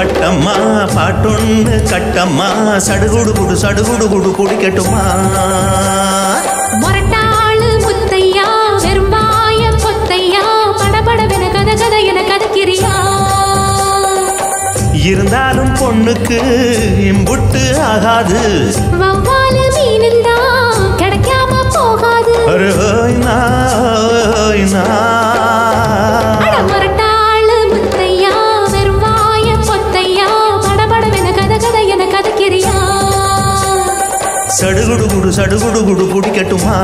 பட்டம்மா பாட்டொன்னு கட்டம்மா சடுகுடு குடு சடுகுடு குடு குடிக்கட்டுமா மொரட்டாளு முத்தையா வெறும்பாய பொத்தையா படபடவென கத கத என கதக்கிறியா இருந்தாலும் பொண்ணுக்கு இம்புட்டு ஆகாது வவ்வாலு மீனுந்தா கிடைக்காம போகாது அரே, ஓய் நா, ஓய் நா. அட மொரட்டாளு முத்தையா வெறும்பாய பொத்தையா படபடவென கத கத என கதக்கிறியா சடுகுடு குடு சடுகுடு குடு குடிக்கட்டுமா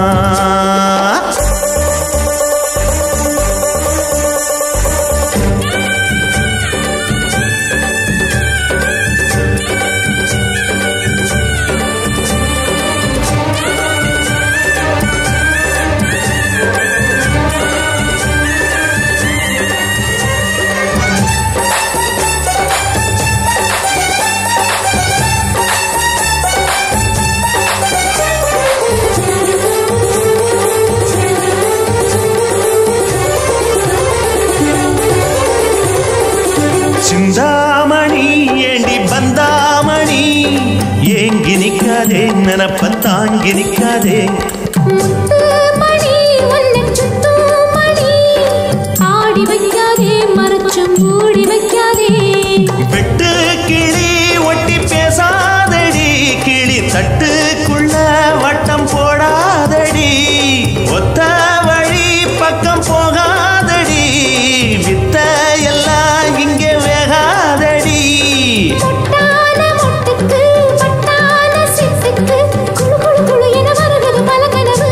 சிந்தாமணி ஏண்டி பந்தாமணி ஏங்கி நிக்காதே நினப்ப தாங்கி நிக்காதே முத்து மணி உன்னை சுத்தும் மணி ஆடி வைக்காதே மறைச்சு மூடி வைக்காதே வெட்டு கிளி ஒட்டி பேசாதடி கிளி தட்டுக்குள்ள வட்டம் போடாதடி ஒத்த வழி பக்கம் போகாதடி வித்த எல்லாம் இங்கே வேகாதடி பொட்டான மொட்டுக்கு பட்டான சிட்டுக்கு குளு குளு குளு என வருகிறது பல கனவு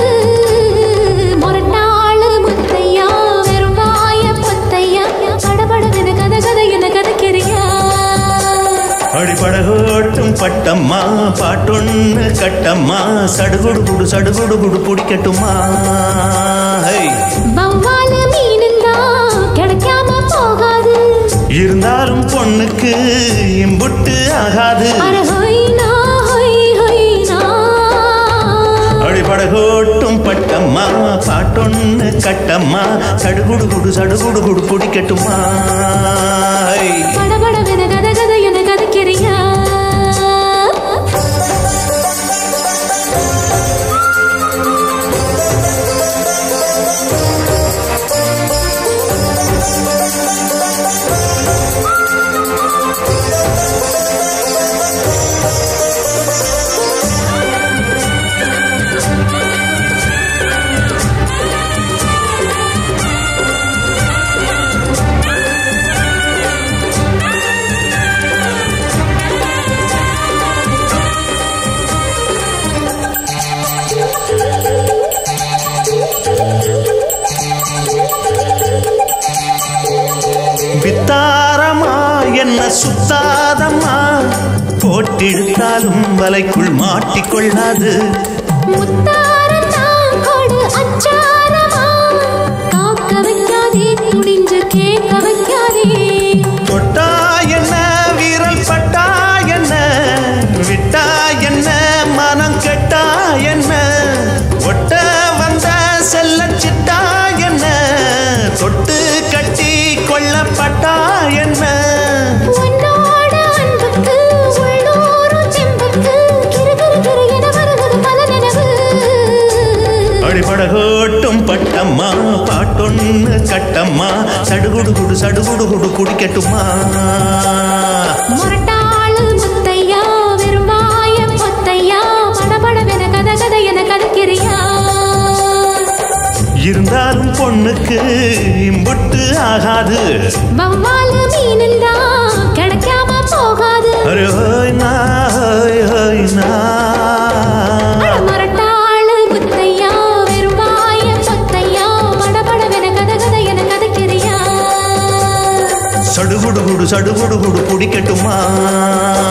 மொரட்டாளு முத்தையா வெறும் வாய பொத்தையா படபடவென கத கத என கதக்கிறியா அடிபடகோட்டும் பட்டம்மா பாட்டொன்னு கட்டம்மா சடுகுடு குடு சடுகுடு குடு பிடிக்கட்டுமா ஹை. வவ்வாலு மீனுந்தா கிடைக்காம போகாது இருந்தாலும் பொண்ணுக்கு இம்புட்டு ஆகாது அர ஹொய்னா ஹொய் ஹொய்னா அடிபடகோட்டும் பட்டம்மா பாட்டொன்னு கட்டம்மா சடுகுடு குடு சடுகுடு குடு பிடிக்கட்டுமா ஹை. படபடவென கத கத என கதக்கிறியா வித்தாரமா என்ன சுத்தாதம்மா போட்டிழுத்தாலும் வலைக்குள் மாட்டிக்கொள்ளாது முத்தாரத்தா கொடு அச்சாரமா காக்க வைக்காதே துணிஞ்சு கேட்க வைக்காதே தொட்டா என்ன வீரல் பட்டா என்ன விட்டா என்ன மனம் கெட்டா என்ன ஒட்ட வந்த செல்ல சிட்டா என்ன தொட்டு கட்டி கொள்ளப்பட்டா என்ன உன்னோட அன்புக்கு உள்ளூரும் செம்புக்கு கிரு கிரு கிரு என வருவது பல நினைவு அடிபடகோட்டும் பட்டம்மா பாட்டொன்னு கட்டம்மா சடுகுடு குடு சடுகுடு குடு குடிக்கட்டுமா முரட்டாளு முத்தையா வெறும்பாய பொத்தையா படபடவென கத கத என கதக்கிறியா இருந்தாலும் பொண்ணுக்கு இம்புட்டு ஆகாது வவ்வாலு மீனுந்தா கிடைக்காம போகாது அரே ஹோய் நா, ஹோய் ஹோய் நா. அட முரட்டாளு முத்தையா வெறும்பாய பொத்தையா படபடவென கத கத என கதக்கிறியா சடுகுடு குடு சடுகுடு குடு குடிக்கட்டுமா